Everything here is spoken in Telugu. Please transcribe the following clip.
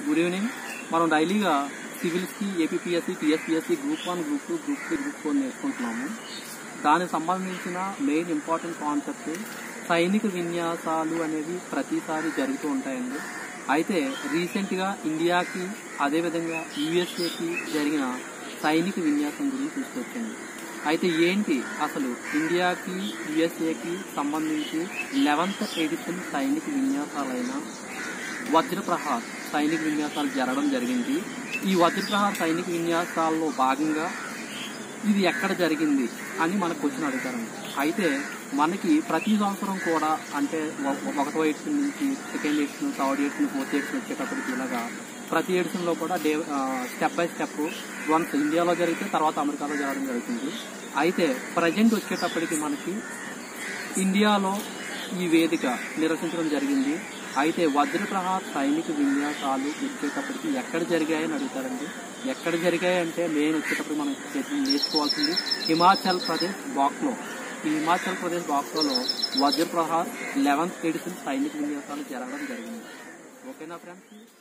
గుడ్ ఈవినింగ్ మనం డైలీగా సివిల్స్కి APPSC TSPSC group one group two group three group four నేర్చుకుంటున్నాము దానికి సంబంధించిన మెయిన్ ఇంపార్టెంట్ కాన్సెప్ట్ సైనిక విన్యాసాలు అనేవి ప్రతిసారి జరుగుతూ ఉంటాయండి అయితే రీసెంట్గా ఇండియాకి అదేవిధంగా యుఎస్ఏకి జరిగిన సైనిక విన్యాసం గురించి తీసుకొచ్చింది అయితే ఏంటి అసలు ఇండియాకి యుఎస్ఏకి సంబంధించి లెవెంత్ ఎడిషన్ సైనిక విన్యాసాలైన వజ్రప్రహార్ సైనిక విన్యాసాలు జరగడం జరిగింది ఈ వజ్రప్రహార్ సైనిక విన్యాసాల్లో భాగంగా ఇది ఎక్కడ జరిగింది అని మనకు క్వశ్చన్ అడుగుతారండి అయితే మనకి ప్రతి సంవత్సరం కూడా అంటే ఒక- ఒకటో ఎడిషన్ నుంచి second edition third edition fourth edition వచ్చేటప్పటికి ఇలాగా ప్రతి ఎడిషన్లో కూడా day step by step once ఇండియాలో జరిగితే తర్వాత అమెరికాలో జరగడం జరుగుతుంది అయితే ప్రజెంట్ వచ్చేటప్పటికి మనకి ఇండియాలో ఈ వేదిక నిర్వహించడం జరిగింది అయితే వజ్రప్రహార్ సైనిక విన్యాసాలు వచ్చేటప్పటికి ఎక్కడ జరిగాయని అడుగుతారండి ఎక్కడ జరిగాయి అంటే మెయిన్ వచ్చేటప్పుడు మనం చే- నేర్చుకోవాల్సింది హిమాచల్ ప్రదేశ్ బాక్లో ఈ హిమాచల్ ప్రదేశ్ బాక్లో వజ్రప్రహార్ లెవెన్త్ ఎడిషన్ సైనిక విన్యాసాలు జరగడం జరిగింది ఓకేనా ఫ్రెండ్స్